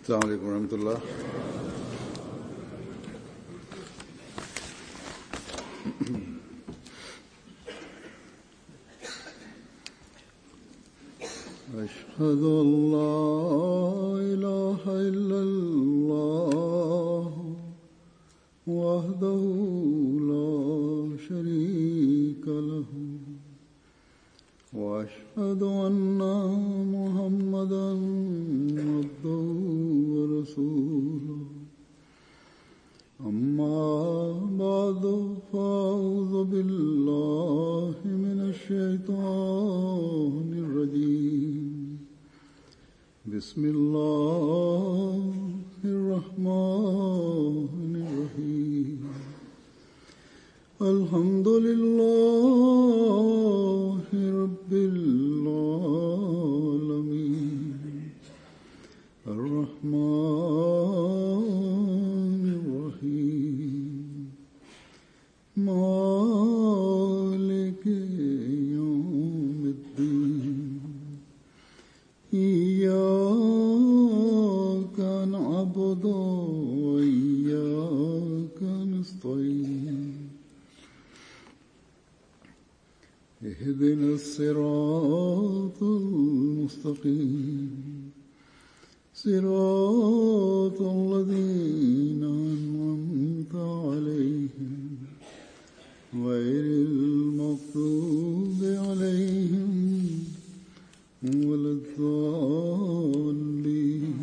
السلام عليكم ورحمة الله أشهد أن لا إله إلا الله وحده لا شريك له وأشهد أن محمدا عبده ورسوله أما بعد فأعوذ بالله من الشيطان الرجيم بسم الله الرحمن الرحيم الحمد لله رب العالمين الرحمن الرحيم مالك يوم الدين إياك نعبد وإياك نستعين اهدنا الصراط المستقيم صراط الذين أنعمت عليهم غير المغضوب عليهم ولا الضالين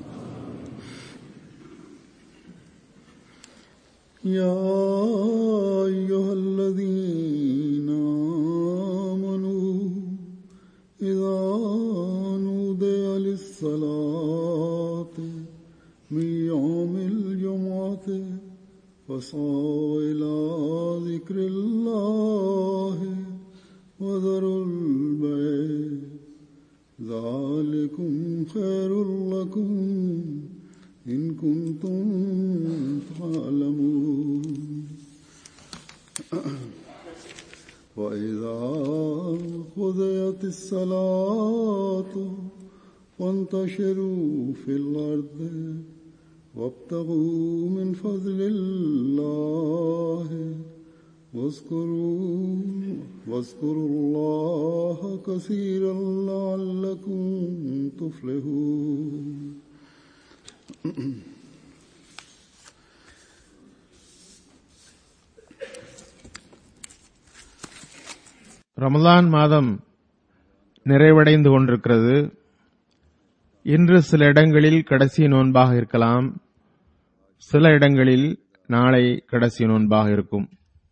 يا أيها الذين آمنوا إذا نودي للصلاة من يوم الجمعة فاسعوا إلى ذكر الله وذروا البيع ذلكم خير لكم إن كنتم تعلمون وإذا قضيت الصلاة وانتشروا في الأرض وابتغوا من فضل الله واذكروا واذكروا الله كثيرا لعلكم تفلحون ரமலான் மாதம் நிறைவடைந்து கொண்டிருக்கிறது இன்று சில இடங்களில் கடைசி நோன்பாக இருக்கலாம் சில இடங்களில் நாளை கடைசி நோன்பாக இருக்கும்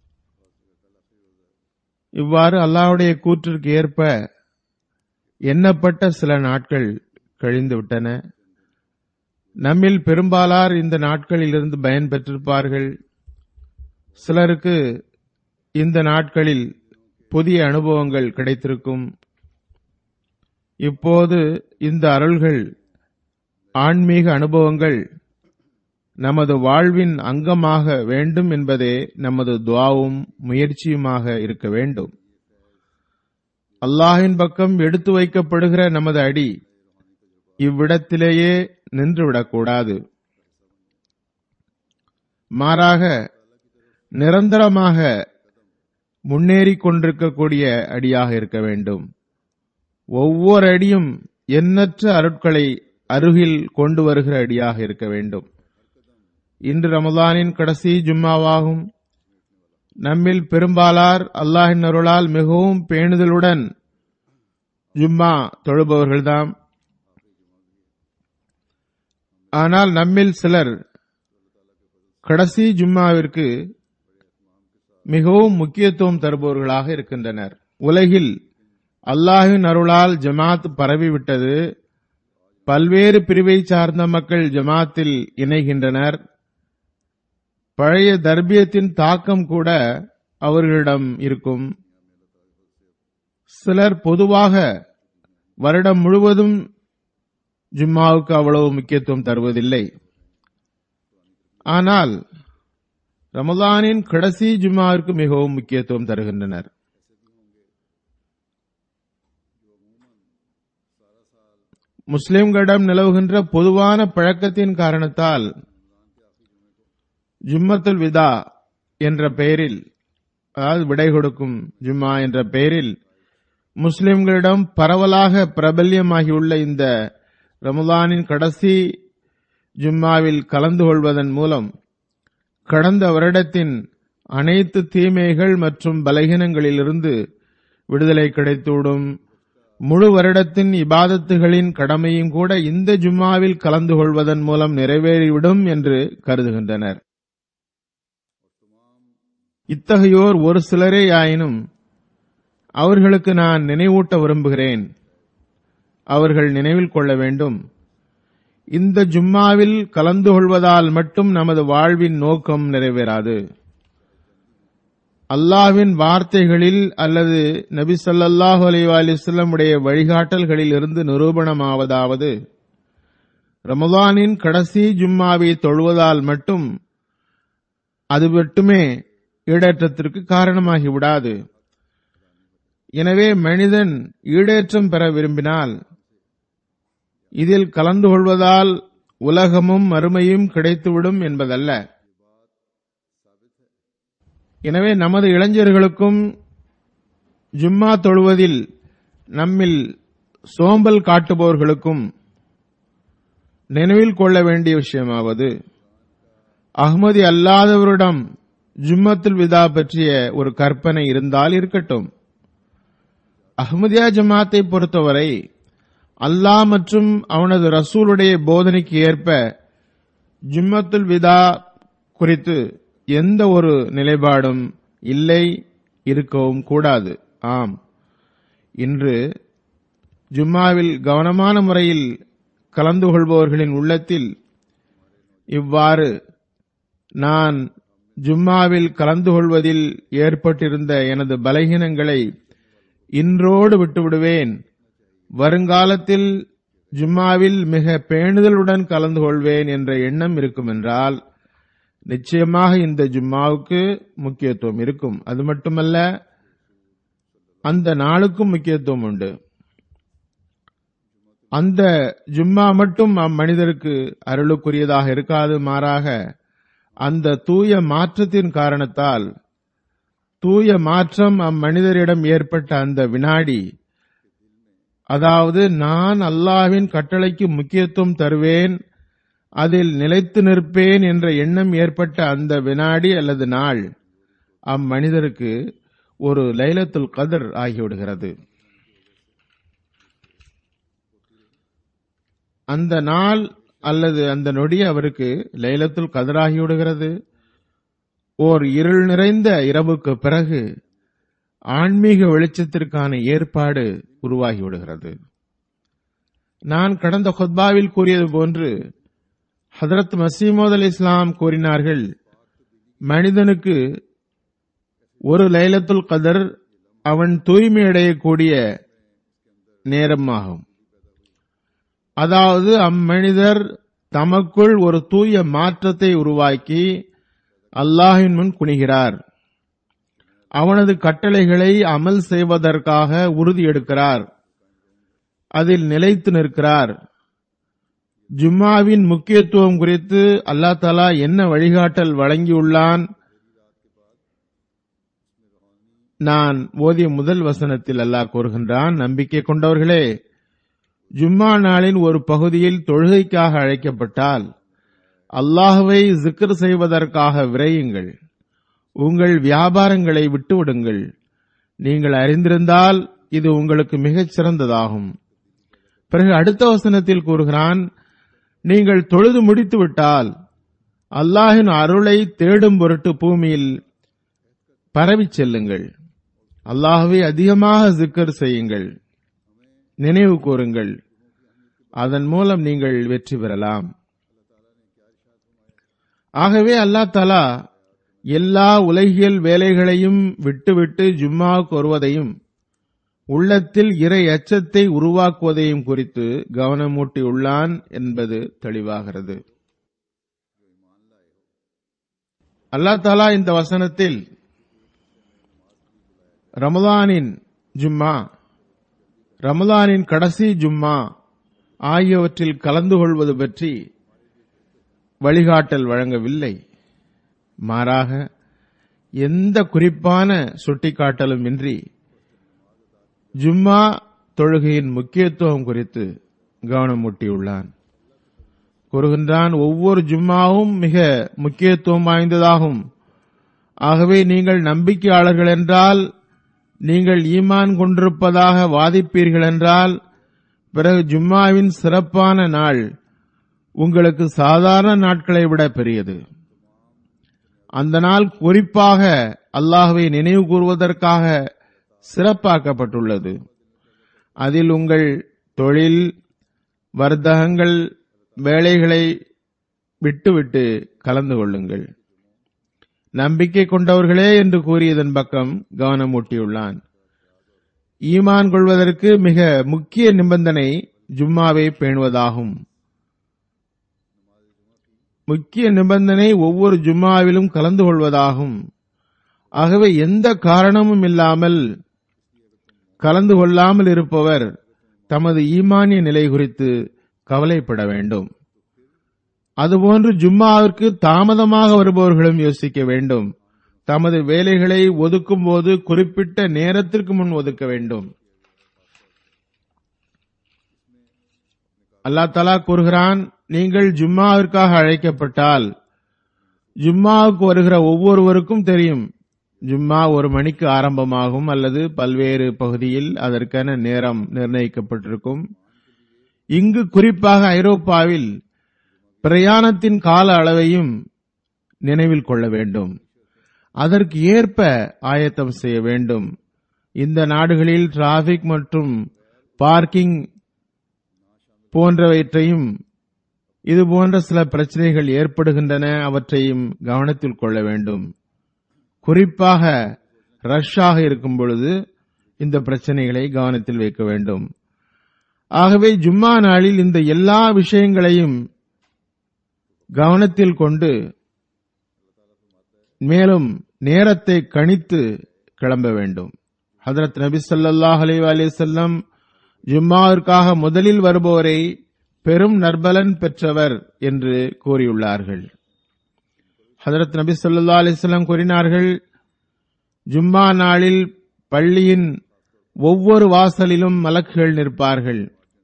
இவ்வாறு அல்லாஹ்வுடைய கூற்றிற்கு ஏற்ப எண்ணப்பட்ட சில நாட்கள் கழிந்து விட்டன நம்மில் பெரும்பாலார் இந்த நாட்களிலிருந்து பயன் பெற்றிருப்பார்கள் சிலருக்கு இந்த நாட்களில் புதிய அனுபவங்கள் கிடைத்திருக்கும் இப்போது இந்த அருள்கள் ஆன்மீக அனுபவங்கள் நமது வாழ்வின் அங்கமாக வேண்டும் என்பதே நமது துவாவும் முயற்சியுமாக இருக்க வேண்டும் அல்லாஹின் பக்கம் எடுத்து வைக்கப்படுகிற நமது அடி இவ்விடத்திலேயே நின்றுவிடக்கூடாது மாறாக நிரந்தரமாக முன்னேறிக் கொண்டிருக்கக்கூடிய அடியாக இருக்க வேண்டும் ஒவ்வொரு அடியும் எண்ணற்ற அருட்களை அருகில் கொண்டு வருகிற அடியாக இருக்க வேண்டும் இன்று ரமதானின் கடைசி ஜும்மாவாகும் நம்மில் பெரும்பாலார் அல்லாஹின் அருளால் மிகவும் பேணுதலுடன் ஜும்மா தொழுபவர்கள்தாம் ஆனால் நம்மில் சிலர் கடைசி ஜும்மாவிற்கு மிகவும் முக்கியத்துவம் தருபவர்களாக இருக்கின்றனர் உலகில் அல்லாஹின் அருளால் ஜமாத் பரவிவிட்டது பல்வேறு பிரிவை சார்ந்த மக்கள் ஜமாத்தில் இணைகின்றனர் பழைய தர்பியத்தின் தாக்கம் கூட அவர்களிடம் இருக்கும் சிலர் பொதுவாக வருடம் முழுவதும் ஜும்மாவுக்கு அவ்வளவு முக்கியத்துவம் தருவதில்லை ஆனால் ரமலானின் கடைசி ஜும்மாவிற்கு மிகவும் முக்கியத்துவம் தருகின்றனர் முஸ்லிம்களிடம் நிலவுகின்ற பொதுவான பழக்கத்தின் காரணத்தால் ஜும்மத்துல் விதா என்ற பெயரில் அதாவது விடை கொடுக்கும் ஜும்மா என்ற பெயரில் முஸ்லிம்களிடம் பரவலாக பிரபல்யமாகியுள்ள இந்த ரமலானின் கடைசி ஜும்மாவில் கலந்து கொள்வதன் மூலம் கடந்த வருடத்தின் அனைத்து தீமைகள் மற்றும் பலகீனங்களிலிருந்து விடுதலை கிடைத்துவிடும் முழு வருடத்தின் இபாதத்துகளின் கடமையும் கூட இந்த ஜும்மாவில் கலந்து கொள்வதன் மூலம் நிறைவேறிவிடும் என்று கருதுகின்றனர் இத்தகையோர் ஒரு சிலரே ஆயினும் அவர்களுக்கு நான் நினைவூட்ட விரும்புகிறேன் அவர்கள் நினைவில் கொள்ள வேண்டும் இந்த ஜும்மாவில் கலந்து கொள்வதால் மட்டும் நமது வாழ்வின் நோக்கம் நிறைவேறாது அல்லாஹ்வின் வார்த்தைகளில் அல்லது நபி ஸல்லல்லாஹு அலைஹி வஸல்லம் உடைய வழிகாட்டல்களில் இருந்து நிரூபணமாவதாவது ரமலானின் கடைசி ஜும்மாவை தொழுவதால் மட்டும் அது மட்டுமே ஈடேற்றத்திற்கு காரணமாகி விடாது எனவே மனிதன் ஈடேற்றம் பெற விரும்பினால் இதில் கலந்து கொள்வதால் உலகமும் மறுமையும் கிடைத்துவிடும் என்பதல்ல எனவே நமது இளைஞர்களுக்கும் ஜும்மா தொழுவதில் நம்மில் சோம்பல் காட்டுபவர்களுக்கும் நினைவில் கொள்ள வேண்டிய விஷயமாவது அஹ்மதி அல்லாதவரிடம் ஜும்மத்துல் விதா பற்றிய ஒரு கற்பனை இருந்தால் இருக்கட்டும் அஹ்மதியா ஜமாத்தை பொறுத்தவரை அல்லாஹ் மற்றும் அவனது ரசூலுடைய போதனைக்கு ஏற்ப ஜும்மத்துல் விதா குறித்து எந்த ஒரு நிலைப்பாடும் இல்லை இருக்கவும் கூடாது ஆம் இன்று ஜும்மாவில் கவனமான முறையில் கலந்து கொள்பவர்களின் உள்ளத்தில் இவ்வாறு நான் ஜும்மாவில் கலந்து கொள்வதில் ஏற்பட்டிருந்த எனது பலகீனங்களை இன்றோடு விட்டுவிடுவேன் வருங்காலத்தில் ஜும்மாவில் மிக பேணுதலுடன் கலந்து கொள்வேன் என்ற எண்ணம் இருக்கும் என்றால் நிச்சயமாக இந்த ஜும்மாவுக்கு முக்கியத்துவம் இருக்கும் அது மட்டுமல்ல அந்த நாளுக்கும் முக்கியத்துவம் உண்டு அந்த ஜும்மா மட்டும் அம்மனிதருக்கு அருளுக்குரியதாக இருக்காது மாறாக அந்த தூய மாற்றத்தின் காரணத்தால் தூய மாற்றம் அம்மனிதரிடம் ஏற்பட்ட அந்த வினாடி அதாவது நான் அல்லாஹ்வின் கட்டளைக்கு முக்கியத்துவம் தருவேன் அதில் நிலைத்து நிற்பேன் என்ற எண்ணம் ஏற்பட்ட அந்த வினாடி அல்லது நாள் அம்மனிதருக்கு ஒரு லைலத்துல் கதர் ஆகிவிடுகிறது அந்த நாள் அல்லது அந்த நொடி அவருக்கு லைலத்துல் கதராகிவிடுகிறது ஓர் இருள் நிறைந்த இரவுக்கு பிறகு ஆன்மீக வெளிச்சத்திற்கான ஏற்பாடு உருவாகிவிடுகிறது நான் கடந்த ஹொத்பாவில் கூறியது போன்று ஹதரத் மசீமோத் அலி இஸ்லாம் கூறினார்கள் மனிதனுக்கு ஒரு லைலத்துல் கதர் அவன் தூய்மை அடையக்கூடிய நேரமாகும் அதாவது அம்மனிதர் தமக்குள் ஒரு தூய மாற்றத்தை உருவாக்கி அல்லாஹின் முன் குனிகிறார் அவனது கட்டளைகளை அமல் செய்வதற்காக உறுதி எடுக்கிறார் அதில் நிலைத்து நிற்கிறார் ஜும்மாவின் முக்கியத்துவம் குறித்து அல்லா தலா என்ன வழிகாட்டல் வழங்கியுள்ளான் நான் ஓதிய முதல் வசனத்தில் அல்லாஹ் கூறுகின்றான் நம்பிக்கை கொண்டவர்களே ஜும்மா நாளின் ஒரு பகுதியில் தொழுகைக்காக அழைக்கப்பட்டால் அல்லாஹுவை ஜிக்ர் செய்வதற்காக விரையுங்கள் உங்கள் வியாபாரங்களை விட்டுவிடுங்கள் நீங்கள் அறிந்திருந்தால் இது உங்களுக்கு மிகச் சிறந்ததாகும் பிறகு அடுத்த வசனத்தில் கூறுகிறான் நீங்கள் தொழுது முடித்து விட்டால் அல்லாஹின் அருளை தேடும் பொருட்டு பூமியில் பரவிச் செல்லுங்கள் அல்லாஹுவை அதிகமாக ஜிக்கர் செய்யுங்கள் நினைவு கூறுங்கள் அதன் மூலம் நீங்கள் வெற்றி பெறலாம் ஆகவே அல்லாஹ் தலா எல்லா உலகியல் வேலைகளையும் விட்டுவிட்டு ஜும்மாவுக்கு வருவதையும் உள்ளத்தில் இறை அச்சத்தை உருவாக்குவதையும் குறித்து கவனமூட்டியுள்ளான் என்பது தெளிவாகிறது அல்லாஹ் தாலா இந்த வசனத்தில் ரமலானின் ஜும்மா ரமலானின் கடைசி ஜும்மா ஆகியவற்றில் கலந்து கொள்வது பற்றி வழிகாட்டல் வழங்கவில்லை மாறாக எந்த குறிப்பான சுட்டிக்காட்டலும் இன்றி ஜும்மா தொழுகையின் முக்கியத்துவம் குறித்து கவனமூட்டியுள்ளான் கூறுகின்றான் ஒவ்வொரு ஜும்மாவும் மிக முக்கியத்துவம் வாய்ந்ததாகும் ஆகவே நீங்கள் நம்பிக்கையாளர்கள் என்றால் நீங்கள் ஈமான் கொண்டிருப்பதாக வாதிப்பீர்கள் என்றால் பிறகு ஜும்மாவின் சிறப்பான நாள் உங்களுக்கு சாதாரண நாட்களை விட பெரியது அந்த நாள் குறிப்பாக அல்லாஹுவை நினைவு கூறுவதற்காக சிறப்பாக்கப்பட்டுள்ளது அதில் உங்கள் தொழில் வர்த்தகங்கள் வேலைகளை விட்டுவிட்டு கலந்து கொள்ளுங்கள் நம்பிக்கை கொண்டவர்களே என்று கூறியதன் பக்கம் கவனமூட்டியுள்ளான் ஈமான் கொள்வதற்கு மிக முக்கிய நிபந்தனை ஜும்மாவை பேணுவதாகும் முக்கிய நிபந்தனை ஒவ்வொரு ஜும்மாவிலும் கலந்து கொள்வதாகும் ஆகவே எந்த காரணமும் இல்லாமல் கலந்து கொள்ளாமல் இருப்பவர் தமது ஈமானிய நிலை குறித்து கவலைப்பட வேண்டும் அதுபோன்று ஜும்மாவிற்கு தாமதமாக வருபவர்களும் யோசிக்க வேண்டும் தமது வேலைகளை ஒதுக்கும் போது குறிப்பிட்ட நேரத்திற்கு முன் ஒதுக்க வேண்டும் அல்லா தலா கூறுகிறான் நீங்கள் ஜும்மாவிற்காக அழைக்கப்பட்டால் ஜும்மாவுக்கு வருகிற ஒவ்வொருவருக்கும் தெரியும் ஜும்மா ஒரு மணிக்கு ஆரம்பமாகும் அல்லது பல்வேறு பகுதியில் அதற்கான நேரம் நிர்ணயிக்கப்பட்டிருக்கும் இங்கு குறிப்பாக ஐரோப்பாவில் பிரயாணத்தின் கால அளவையும் நினைவில் கொள்ள வேண்டும் அதற்கு ஏற்ப ஆயத்தம் செய்ய வேண்டும் இந்த நாடுகளில் டிராபிக் மற்றும் பார்க்கிங் போன்றவற்றையும் இது போன்ற சில பிரச்சனைகள் ஏற்படுகின்றன அவற்றையும் கவனத்தில் கொள்ள வேண்டும் குறிப்பாக ரஷ்ஷாக இருக்கும் பொழுது இந்த பிரச்சனைகளை கவனத்தில் வைக்க வேண்டும் ஆகவே ஜும்மா நாளில் இந்த எல்லா விஷயங்களையும் கவனத்தில் கொண்டு மேலும் நேரத்தை கணித்து கிளம்ப வேண்டும் ஹதரத் நபி ஸல்லல்லாஹு அலைஹி வஸல்லம் ஜும்மாவிற்காக முதலில் வருபவரை பெரும் நற்பலன் பெற்றவர் என்று கூறியுள்ளார்கள் ஹதரத் நபி ஸல்லல்லாஹு அலைஹி வஸல்லம் கூறினார்கள் ஜும்மா நாளில் பள்ளியின் ஒவ்வொரு வாசலிலும் மலக்குகள் நிற்பார்கள்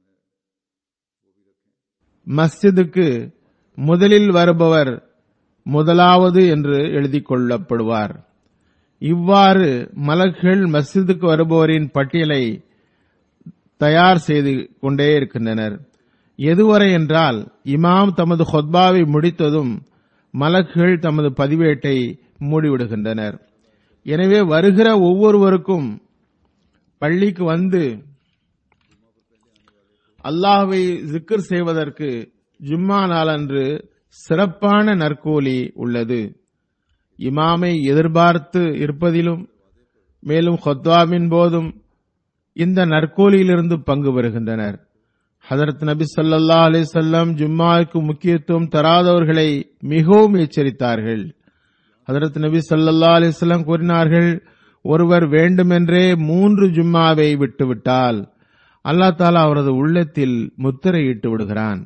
மஸ்ஜிதுக்கு முதலில் வருபவர் முதலாவது என்று எழுதிக் கொள்ளப்படுவார் இவ்வாறு மலக்குகள் மஸ்ஜிதுக்கு வருபவரின் பட்டியலை தயார் செய்து கொண்டே இருக்கின்றனர் எதுவரை என்றால் இமாம் தமது ஹொத்பாவை முடித்ததும் மலக்குகள் தமது பதிவேட்டை மூடிவிடுகின்றனர் எனவே வருகிற ஒவ்வொருவருக்கும் பள்ளிக்கு வந்து அல்லாஹ்வை ஜிக்கர் செய்வதற்கு ஜும்மா நாளன்று சிறப்பான நற்கூலி உள்ளது இமாமை எதிர்பார்த்து இருப்பதிலும் மேலும் ஹொத்வாவின் போதும் இந்த நற்கூலியிலிருந்து பங்கு பெறுகின்றனர் ஹதரத் நபி ஸல்லல்லாஹு அலைஹி வஸல்லம் ஜும்மாவுக்கு முக்கியத்துவம் தராதவர்களை மிகவும் எச்சரித்தார்கள் ஹதரத் நபி ஸல்லல்லாஹு அலைஹி வஸல்லம் கூறினார்கள் ஒருவர் வேண்டுமென்றே மூன்று ஜும்மாவை விட்டுவிட்டால் அல்லாஹ் தாலா அவரது உள்ளத்தில் முத்திரையிட்டு விடுகிறான்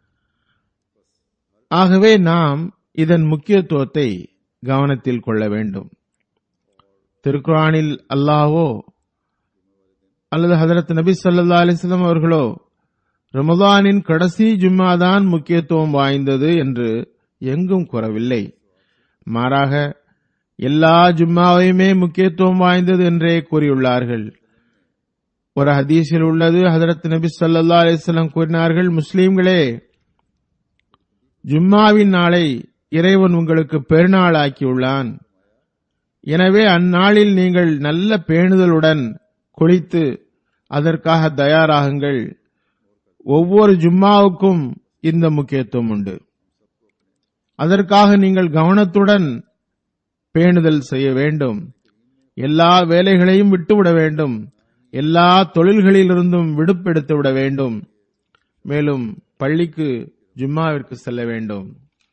ஆகவே நாம் இதன் முக்கியத்துவத்தை கவனத்தில் கொள்ள வேண்டும் திருக்குரானில் அல்லாஹ்வோ அல்லது ஹதரத் நபி ஸல்லல்லாஹு அலைஹி வஸல்லம் அவர்களோ ரமதானின் கடைசி ஜும்மாதான் முக்கியத்துவம் வாய்ந்தது என்று எங்கும் கூறவில்லை மாறாக எல்லா ஜும்மாவையுமே முக்கியத்துவம் வாய்ந்தது என்றே கூறியுள்ளார்கள் ஒரு ஹதீஸில் உள்ளது ஹதரத் நபி ஸல்லல்லாஹு அலைஹி வஸல்லம் கூறினார்கள் முஸ்லிம்களே ஜும்மாவின் நாளை இறைவன் உங்களுக்கு பெருநாள் ஆக்கியுள்ளான் எனவே அந்நாளில் நீங்கள் நல்ல பேணுதலுடன் குளித்து அதற்காக தயாராகுங்கள் ஒவ்வொரு ஜும்மாவுக்கும் இந்த முக்கியத்துவம் உண்டு அதற்காக நீங்கள் கவனத்துடன் பேணுதல் செய்ய வேண்டும் எல்லா வேலைகளையும் விட்டுவிட வேண்டும் எல்லா தொழில்களிலிருந்தும் விடுப்பெடுத்து விட வேண்டும் மேலும் பள்ளிக்கு ஜும்மாவிற்கு செல்ல வேண்டும்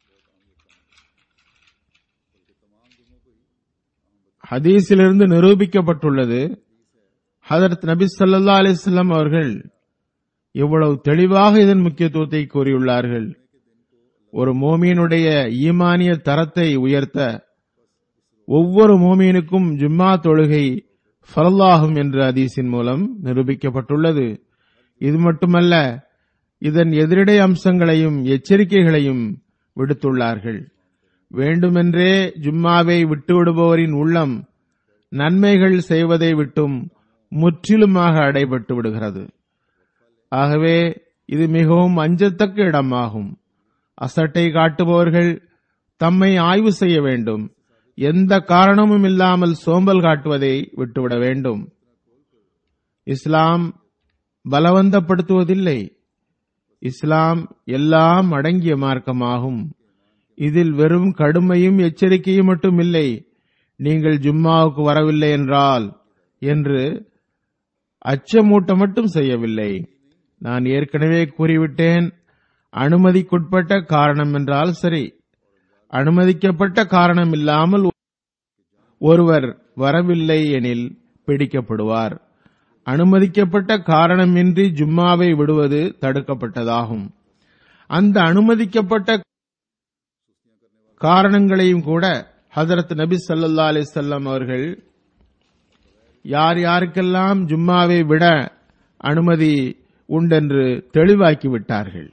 ஹதீஸிலிருந்து நிரூபிக்கப்பட்டுள்ளது ஹதரத் நபி ஸல்லல்லாஹு அலைஹி வஸல்லம் அவர்கள் இவ்வளவு தெளிவாக இதன் முக்கியத்துவத்தை கூறியுள்ளார்கள் ஒரு மோமியனுடைய ஈமானிய தரத்தை உயர்த்த ஒவ்வொரு மோமியனுக்கும் ஜும்மா தொழுகை ஃபரல்லாகும் என்ற அதீசின் மூலம் நிரூபிக்கப்பட்டுள்ளது இது மட்டுமல்ல இதன் எதிரிடை அம்சங்களையும் எச்சரிக்கைகளையும் விடுத்துள்ளார்கள் வேண்டுமென்றே ஜும்மாவை விட்டுவிடுபவரின் உள்ளம் நன்மைகள் செய்வதை விட்டும் முற்றிலுமாக அடைபட்டு விடுகிறது ஆகவே இது மிகவும் அஞ்சத்தக்க இடமாகும் அசட்டை காட்டுபவர்கள் தம்மை ஆய்வு செய்ய வேண்டும் எந்த காரணமும் இல்லாமல் சோம்பல் காட்டுவதை விட்டுவிட வேண்டும் இஸ்லாம் பலவந்தப்படுத்துவதில்லை இஸ்லாம் எல்லாம் அடங்கிய மார்க்கமாகும் இதில் வெறும் கடுமையும் எச்சரிக்கையும் மட்டும் இல்லை நீங்கள் ஜும்மாவுக்கு வரவில்லை என்றால் என்று அச்சமூட்ட மட்டும் செய்யவில்லை நான் ஏற்கனவே கூறிவிட்டேன் அனுமதிக்குட்பட்ட காரணம் என்றால் சரி அனுமதிக்கப்பட்ட காரணம் இல்லாமல் ஒருவர் வரவில்லை எனில் பிடிக்கப்படுவார் அனுமதிக்கப்பட்ட காரணமின்றி ஜும்மாவை விடுவது தடுக்கப்பட்டதாகும் அந்த அனுமதிக்கப்பட்ட காரணங்களையும் கூட ஹதரத் நபி ஸல்லல்லாஹு அலைஹி வஸல்லம் அவர்கள் யார் யாருக்கெல்லாம் ஜும்மாவை விட அனுமதி உண்டென்று தெளிவாக்கி விட்டார்கள்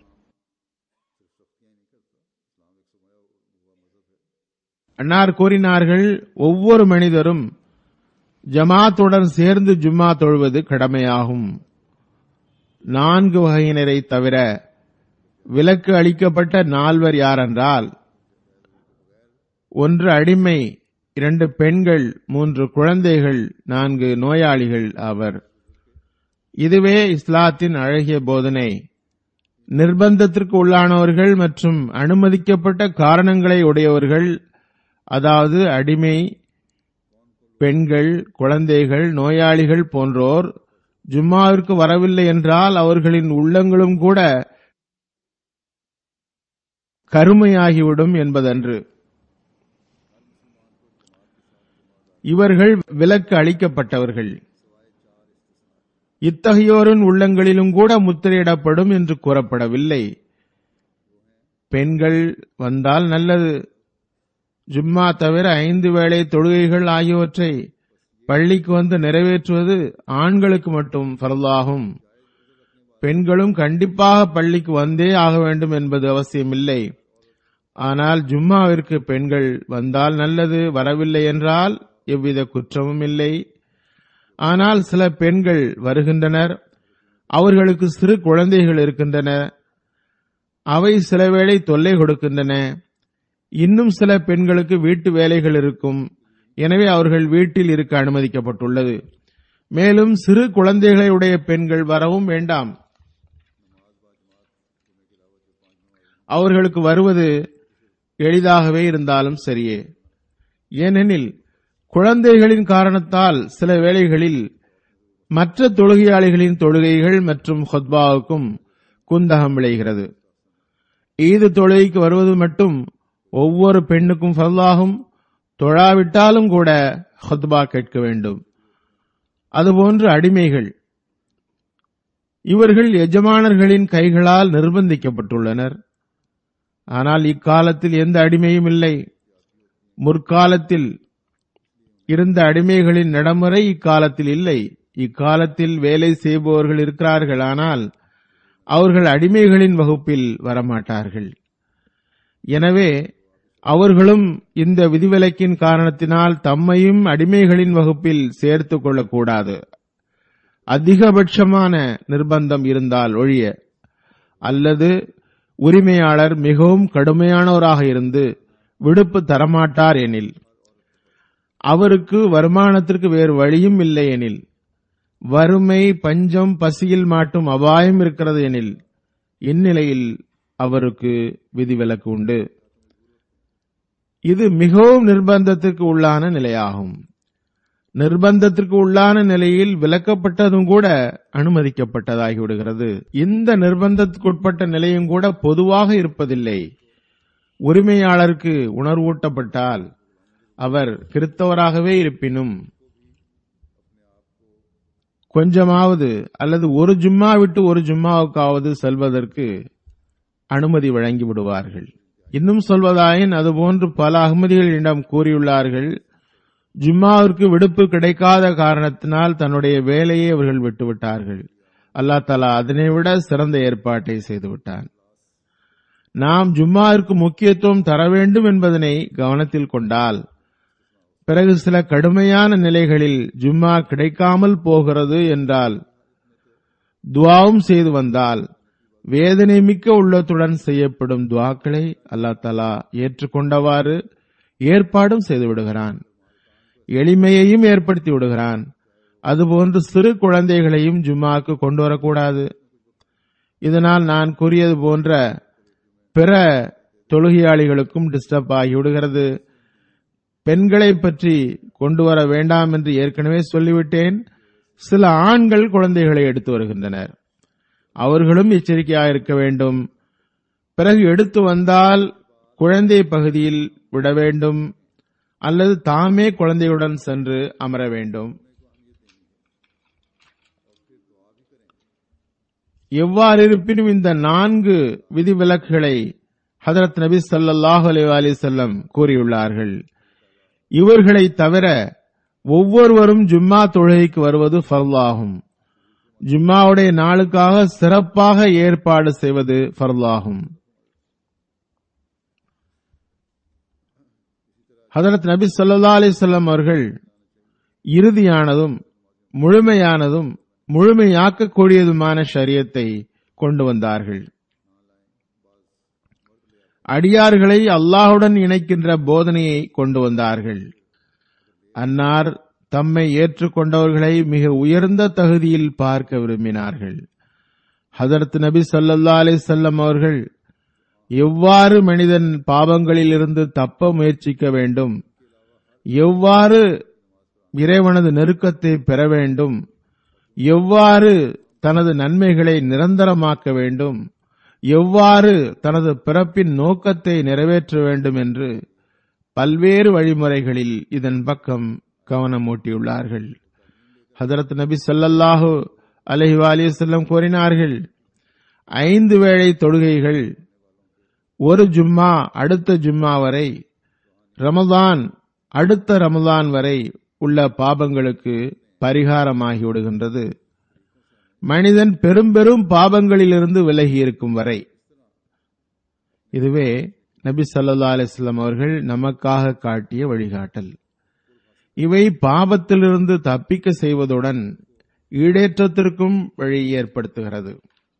அன்னார் கூறினார்கள் ஒவ்வொரு மனிதரும் ஜமாத்துடன் சேர்ந்து ஜும்மா தொழுவது கடமையாகும் நான்கு வகையினரை தவிர விலக்கு அளிக்கப்பட்ட நால்வர் யாரென்றால் ஒன்று அடிமை இரண்டு பெண்கள் மூன்று குழந்தைகள் நான்கு நோயாளிகள் ஆவர் இதுவே இஸ்லாத்தின் அழகிய போதனை நிர்பந்தத்திற்கு உள்ளானவர்கள் மற்றும் அனுமதிக்கப்பட்ட காரணங்களை உடையவர்கள் அதாவது அடிமை பெண்கள் குழந்தைகள் நோயாளிகள் போன்றோர் ஜும்மாவிற்கு வரவில்லை என்றால் அவர்களின் உள்ளங்களும் கூட கருமையாகிவிடும் என்பதன்று இவர்கள் விலக்கு அளிக்கப்பட்டவர்கள் இத்தகையோரின் உள்ளங்களிலும் கூட முத்திரையிடப்படும் என்று கூறப்படவில்லை பெண்கள் வந்தால் நல்லது ஜும்மா தவிர ஐந்து வேளை தொழுகைகள் ஆகியவற்றை பள்ளிக்கு வந்து நிறைவேற்றுவது ஆண்களுக்கு மட்டும் ஃபரலாகும் பெண்களும் கண்டிப்பாக பள்ளிக்கு வந்தே ஆக வேண்டும் என்பது அவசியமில்லை ஆனால் ஜும்மாவிற்கு பெண்கள் வந்தால் நல்லது வரவில்லை என்றால் எவ்வித குற்றமும் இல்லை ஆனால் சில பெண்கள் வருகின்றனர் அவர்களுக்கு சிறு குழந்தைகள் இருக்கின்றன அவை சில வேளை தொல்லை கொடுக்கின்றன இன்னும் சில பெண்களுக்கு வீட்டு வேலைகள் இருக்கும் எனவே அவர்கள் வீட்டில் இருக்க அனுமதிக்கப்பட்டுள்ளது மேலும் சிறு குழந்தைகளை உடைய பெண்கள் வரவும் வேண்டாம் அவர்களுக்கு வருவது எளிதாகவே இருந்தாலும் சரியே ஏனெனில் குழந்தைகளின் காரணத்தால் சில வேளைகளில் மற்ற தொழுகையாளிகளின் தொழுகைகள் மற்றும் ஹொத்பாவுக்கும் குந்தகம் விளைகிறது ஈது தொழுகைக்கு வருவது மட்டும் ஒவ்வொரு பெண்ணுக்கும் ஃபர்லாகும் தொழாவிட்டாலும் கூட ஹொத்பா கேட்க வேண்டும் அதுபோன்று அடிமைகள் இவர்கள் எஜமானர்களின் கைகளால் நிர்பந்திக்கப்பட்டுள்ளனர் ஆனால் இக்காலத்தில் எந்த அடிமையும் இல்லை முற்காலத்தில் இருந்த அடிமைகளின் நடைமுறை இக்காலத்தில் இல்லை இக்காலத்தில் வேலை செய்பவர்கள் இருக்கிறார்கள் ஆனால் அவர்கள் அடிமைகளின் வகுப்பில் வரமாட்டார்கள் எனவே அவர்களும் இந்த விதிவிலக்கின் காரணத்தினால் தம்மையும் அடிமைகளின் வகுப்பில் சேர்த்துக் கொள்ளக்கூடாது அதிகபட்சமான நிர்பந்தம் இருந்தால் ஒழிய அல்லது உரிமையாளர் மிகவும் கடுமையானவராக இருந்து விடுப்பு தரமாட்டார் எனில் அவருக்கு வருமானத்திற்கு வேறு வழியும் இல்லை எனில் வறுமை பஞ்சம் பசியில் மாட்டும் அபாயம் இருக்கிறது எனில் இந்நிலையில் அவருக்கு விதிவிலக்கு உண்டு இது மிகவும் நிர்பந்தத்திற்கு உள்ளான நிலையாகும் நிர்பந்தத்திற்கு உள்ளான நிலையில் விலக்கப்பட்டதும் கூட அனுமதிக்கப்பட்டதாகிவிடுகிறது இந்த நிர்பந்தத்துக்குட்பட்ட நிலையும் கூட பொதுவாக இருப்பதில்லை உரிமையாளருக்கு உணர்வூட்டப்பட்டால் அவர் கிறிஸ்தவராகவே இருப்பினும் கொஞ்சமாவது அல்லது ஒரு ஜும்மா விட்டு ஒரு ஜும்மாவுக்காவது செல்வதற்கு அனுமதி வழங்கி விடுவார்கள் இன்னும் சொல்வதாயின் அதுபோன்று பல அகமதிகளிடம் கூறியுள்ளார்கள் ஜும்மாவிற்கு விடுப்பு கிடைக்காத காரணத்தினால் தன்னுடைய வேலையை அவர்கள் விட்டுவிட்டார்கள் அல்லாஹ் தலா அதனை விட சிறந்த ஏற்பாட்டை செய்துவிட்டான் நாம் ஜும்மாவிற்கு முக்கியத்துவம் தர வேண்டும் என்பதனை கவனத்தில் கொண்டால் பிறகு சில கடுமையான நிலைகளில் ஜும்மா கிடைக்காமல் போகிறது என்றால் துவாவும் செய்து வந்தால் வேதனை மிக்க உள்ளத்துடன் செய்யப்படும் துவாக்களை அல்லாஹ் தலா ஏற்றுக்கொண்டவாறு ஏற்பாடும் செய்து விடுகிறான் எளிமையையும் ஏற்படுத்தி விடுகிறான் அதுபோன்று சிறு குழந்தைகளையும் ஜும்மாக்கு கொண்டு வரக்கூடாது இதனால் நான் கூறியது போன்ற பிற தொழுகையாளிகளுக்கும் டிஸ்டர்ப் ஆகிவிடுகிறது பெண்களை பற்றி கொண்டு வர வேண்டாம் என்று ஏற்கனவே சொல்லிவிட்டேன் சில ஆண்கள் குழந்தைகளை எடுத்து வருகின்றனர் அவர்களும் எச்சரிக்கையாக இருக்க வேண்டும் பிறகு எடுத்து வந்தால் குழந்தை பகுதியில் விட வேண்டும் அல்லது தாமே குழந்தையுடன் சென்று அமர வேண்டும் எவ்வாறு இருப்பினும் இந்த நான்கு விதிவிலக்குகளை ஹதரத் நபி ஸல்லல்லாஹு அலைஹி வஸல்லம் கூறியுள்ளார்கள் இவர்களை தவிர ஒவ்வொருவரும் ஜும்மா தொழுகைக்கு வருவது ஃபர்லாகும் ஜும்மாவுடைய நாளுக்காக சிறப்பாக ஏற்பாடு செய்வது ஃபர்லாகும் ஹதரத் நபி ஸல்லல்லாஹு அலைஹி வஸல்லம் அவர்கள் இறுதியானதும் முழுமையானதும் முழுமையாக்கக்கூடியதுமான ஷரியத்தை கொண்டு வந்தார்கள் அடியார்களை அல்லாஹுடன் இணைக்கின்ற போதனையை கொண்டு வந்தார்கள் அன்னார் தம்மை ஏற்றுக்கொண்டவர்களை மிக உயர்ந்த தகுதியில் பார்க்க விரும்பினார்கள் ஹதரத் நபி சல்லல்லா அலிசல்லம் அவர்கள் எவ்வாறு மனிதன் பாவங்களில் இருந்து தப்ப முயற்சிக்க வேண்டும் எவ்வாறு இறைவனது நெருக்கத்தை பெற வேண்டும் எவ்வாறு தனது நன்மைகளை நிரந்தரமாக்க வேண்டும் எவ்வாறு தனது பிறப்பின் நோக்கத்தை நிறைவேற்ற வேண்டும் என்று பல்வேறு வழிமுறைகளில் இதன் பக்கம் கவனம் ஊட்டியுள்ளார்கள் ஹதரத் நபி ஸல்லல்லாஹு அலைஹி வஸல்லம் கூறினார்கள் ஐந்து வேளை தொழுகைகள் ஒரு ஜும்மா அடுத்த ஜும்மா வரை ரமதான் அடுத்த ரமதான் வரை உள்ள பாபங்களுக்கு பரிகாரமாகி விடுகின்றது மனிதன் பெரும் பெரும் பாபங்களிலிருந்து விலகி இருக்கும் வரை இதுவே நபி ஸல்லல்லாஹு அலைஹி வஸல்லம் அவர்கள் நமக்காக காட்டிய வழிகாட்டல் இவை பாவத்திலிருந்து தப்பிக்க செய்வதுடன் ஈடேற்றத்திற்கும் வழி ஏற்படுத்துகிறது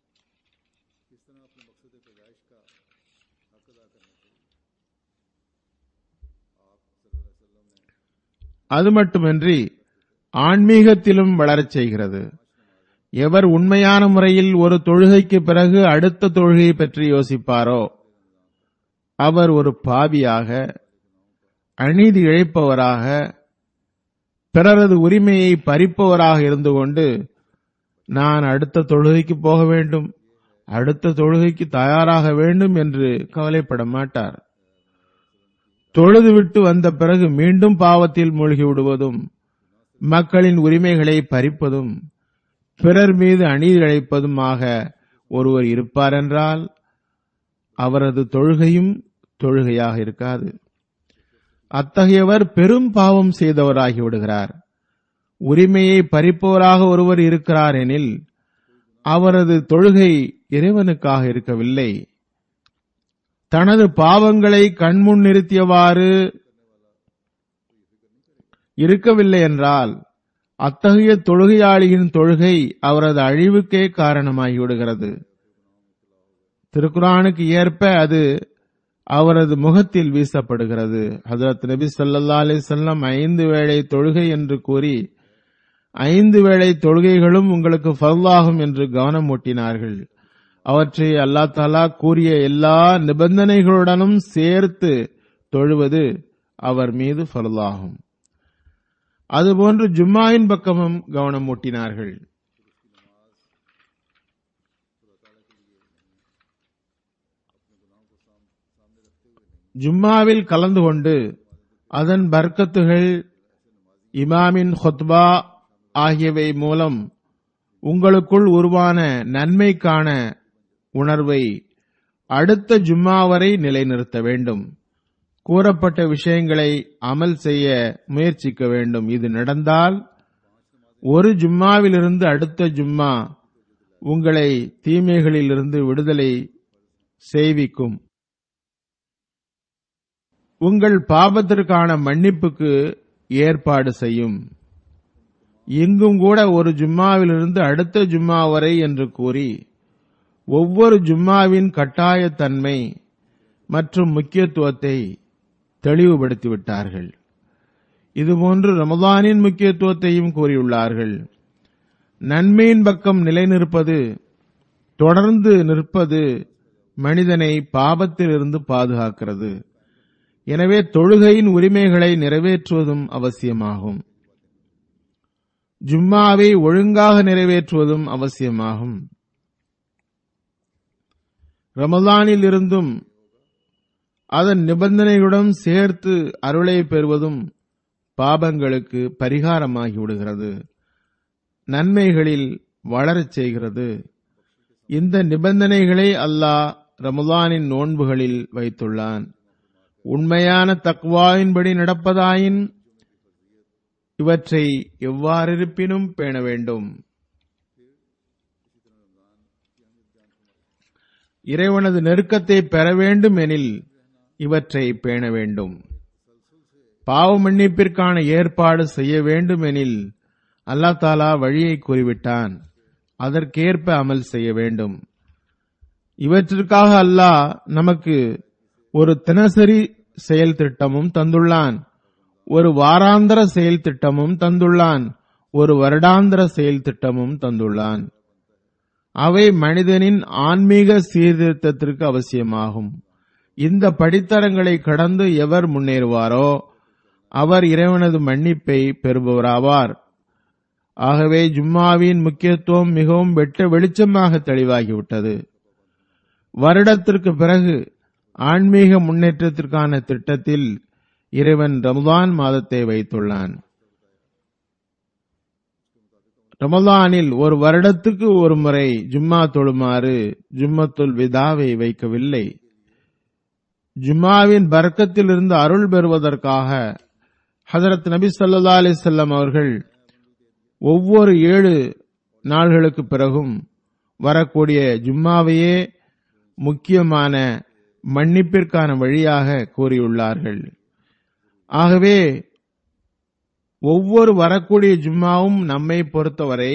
அது மட்டுமின்றி ஆன்மீகத்திலும் வளரச் செய்கிறது எவர் உண்மையான முறையில் ஒரு தொழுகைக்கு பிறகு அடுத்த தொழுகையை பற்றி யோசிப்பாரோ அவர் ஒரு பாவியாக அநீதி இழைப்பவராக பிறரது உரிமையை பறிப்பவராக இருந்து கொண்டு நான் அடுத்த தொழுகைக்கு போக வேண்டும் அடுத்த தொழுகைக்கு தயாராக வேண்டும் என்று கவலைப்பட மாட்டார் தொழுதுவிட்டு வந்த பிறகு மீண்டும் பாவத்தில் மூழ்கி விடுவதும் மக்களின் உரிமைகளை பறிப்பதும் பிறர் மீது அநீதி இழைப்பதுமாக ஒருவர் இருப்பார் என்றால் அவரது தொழுகையும் தொழுகையாக இருக்காது அத்தகையவர் பெரும் பாவம் செய்தவராகி விடுகிறார் உரிமையை பறிப்பவராக ஒருவர் இருக்கிறார் எனில் அவரது தொழுகை இறைவனுக்காக இருக்கவில்லை தனது பாவங்களை கண்முன் நிறுத்தியவாறு இருக்கவில்லை என்றால் அத்தகைய தொழுகையாளியின் தொழுகை அவரது அழிவுக்கே காரணமாகிவிடுகிறது திருக்குரானுக்கு ஏற்ப அது அவரது முகத்தில் வீசப்படுகிறது ஹசரத் நபி சல்லா அலிசல்லம் ஐந்து வேளை தொழுகை என்று கூறி ஐந்து வேளை தொழுகைகளும் உங்களுக்கு ஃபர்லாகும் என்று கவனம் ஊட்டினார்கள் அவற்றை அல்லா தாலா கூறிய எல்லா நிபந்தனைகளுடனும் சேர்த்து தொழுவது அவர் மீது ஃபர்லாகும் அதுபோன்று ஜும்மாவின் பக்கமும் கவனம் ஊட்டினார்கள் ஜும்மாவில் கலந்து கொண்டு அதன் பர்க்கத்துகள் இமாமின் ஹொத்பா ஆகியவை மூலம் உங்களுக்குள் உருவான நன்மைக்கான உணர்வை அடுத்த ஜும்மா வரை நிலைநிறுத்த வேண்டும் கூறப்பட்ட விஷயங்களை அமல் செய்ய முயற்சிக்க வேண்டும் இது நடந்தால் ஒரு ஜும்மாவிலிருந்து அடுத்த ஜும்மா உங்களை தீமைகளிலிருந்து விடுதலை செய்விக்கும் உங்கள் பாபத்திற்கான மன்னிப்புக்கு ஏற்பாடு செய்யும் இங்கும் கூட ஒரு ஜும்மாவிலிருந்து அடுத்த ஜும்மா வரை என்று கூறி ஒவ்வொரு ஜும்மாவின் கட்டாயத்தன்மை மற்றும் முக்கியத்துவத்தை தெளிவுபடுத்திவிட்டார்கள் இதுபோன்று ரமதானின் முக்கியத்துவத்தையும் கூறியுள்ளார்கள் நன்மையின் பக்கம் நிலைநிற்பது தொடர்ந்து நிற்பது மனிதனை பாபத்திலிருந்து பாதுகாக்கிறது எனவே தொழுகையின் உரிமைகளை நிறைவேற்றுவதும் அவசியமாகும் ஜும்மாவை ஒழுங்காக நிறைவேற்றுவதும் அவசியமாகும் ரமலானில் இருந்தும் அதன் நிபந்தனைகளுடன் சேர்த்து அருளை பெறுவதும் பாபங்களுக்கு பரிகாரமாகி விடுகிறது நன்மைகளில் வளரச் செய்கிறது இந்த நிபந்தனைகளை அல்லாஹ் ரமலானின் நோன்புகளில் வைத்துள்ளான் உண்மையான தக்வாவின்படி நடப்பதாயின் இவற்றை எவ்வாறிருப்பினும் பேண வேண்டும் இறைவனது நெருக்கத்தை பெற வேண்டும் எனில் இவற்றை பேண வேண்டும் பாவ மன்னிப்பிற்கான ஏற்பாடு செய்ய வேண்டும் எனில் அல்லா தாலா வழியை கூறிவிட்டான் அதற்கேற்ப அமல் செய்ய வேண்டும் இவற்றிற்காக அல்லாஹ் நமக்கு ஒரு தினசரி செயல் திட்டமும் தந்துள்ளான் ஒரு வாராந்திர செயல் திட்டமும் தந்துள்ளான் ஒரு வருடாந்திர செயல் திட்டமும் தந்துள்ளான் அவை மனிதனின் ஆன்மீக சீர்திருத்தத்திற்கு அவசியமாகும் இந்த படித்தரங்களை கடந்து எவர் முன்னேறுவாரோ அவர் இறைவனது மன்னிப்பை பெறுபவராவார் ஆகவே ஜும்மாவின் முக்கியத்துவம் மிகவும் வெட்ட வெளிச்சமாக தெளிவாகிவிட்டது வருடத்திற்கு பிறகு ஆன்மீக முன்னேற்றத்திற்கான திட்டத்தில் இறைவன் ரமதான் மாதத்தை வைத்துள்ளான் ரமலானில் ஒரு வருடத்துக்கு ஒரு முறை ஜும்மா தொழுமாறு ஜும்மத்துல் விதாவை வைக்கவில்லை ஜும்மாவின் பறக்கத்திலிருந்து அருள் பெறுவதற்காக ஹதரத் நபி ஸல்லல்லாஹு அலைஹி வஸல்லம் அவர்கள் ஒவ்வொரு ஏழு நாள்களுக்கு பிறகும் வரக்கூடிய ஜும்மாவையே முக்கியமான மன்னிப்பிற்கான வழியாக கூறியுள்ளார்கள் ஆகவே ஒவ்வொரு வரக்கூடிய ஜும்மாவும் நம்மை பொறுத்தவரை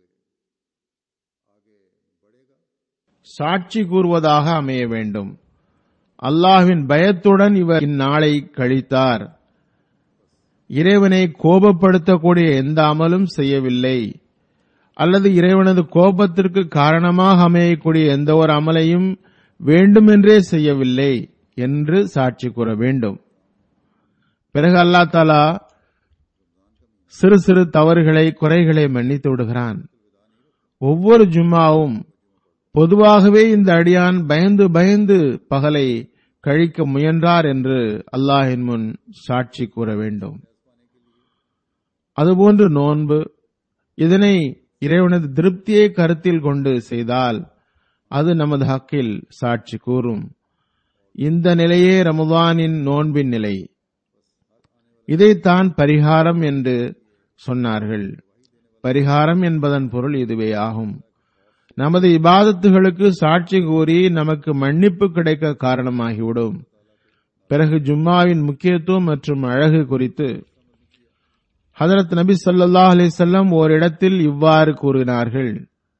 சாட்சி கூறுவதாக அமைய வேண்டும் அல்லாஹ்வின் பயத்துடன் இவர் இந்நாளை கழித்தார் இறைவனை கோபப்படுத்தக்கூடிய எந்த அமலும் செய்யவில்லை அல்லது இறைவனது கோபத்திற்கு காரணமாக அமையக்கூடிய எந்த ஒரு அமலையும் வேண்டுமென்றே செய்யவில்லை என்று சாட்சி கூற வேண்டும் பிறகு அல்லா தாலா சிறு சிறு தவறுகளை குறைகளை மன்னித்து விடுகிறான் ஒவ்வொரு ஜும்மாவும் பொதுவாகவே இந்த அடியான் பயந்து பயந்து பகலை கழிக்க முயன்றார் என்று அல்லாஹின் முன் சாட்சி கூற வேண்டும் அதுபோன்று நோன்பு இதனை இறைவனது திருப்தியை கருத்தில் கொண்டு செய்தால் அது நமது ஹக்கில் சாட்சி கூறும் இந்த நிலையே ரமதானின் நோன்பின் நிலை இதைத்தான் பரிகாரம் என்று சொன்னார்கள் பரிகாரம் என்பதன் பொருள் இதுவே ஆகும் நமது இபாதத்துகளுக்கு சாட்சி கூறி நமக்கு மன்னிப்பு கிடைக்க காரணமாகிவிடும் பிறகு ஜும்மாவின் முக்கியத்துவம் மற்றும் அழகு குறித்து ஹதரத் நபி ஸல்லல்லாஹு அலைஹி வஸல்லம் ஓரிடத்தில் இவ்வாறு கூறினார்கள்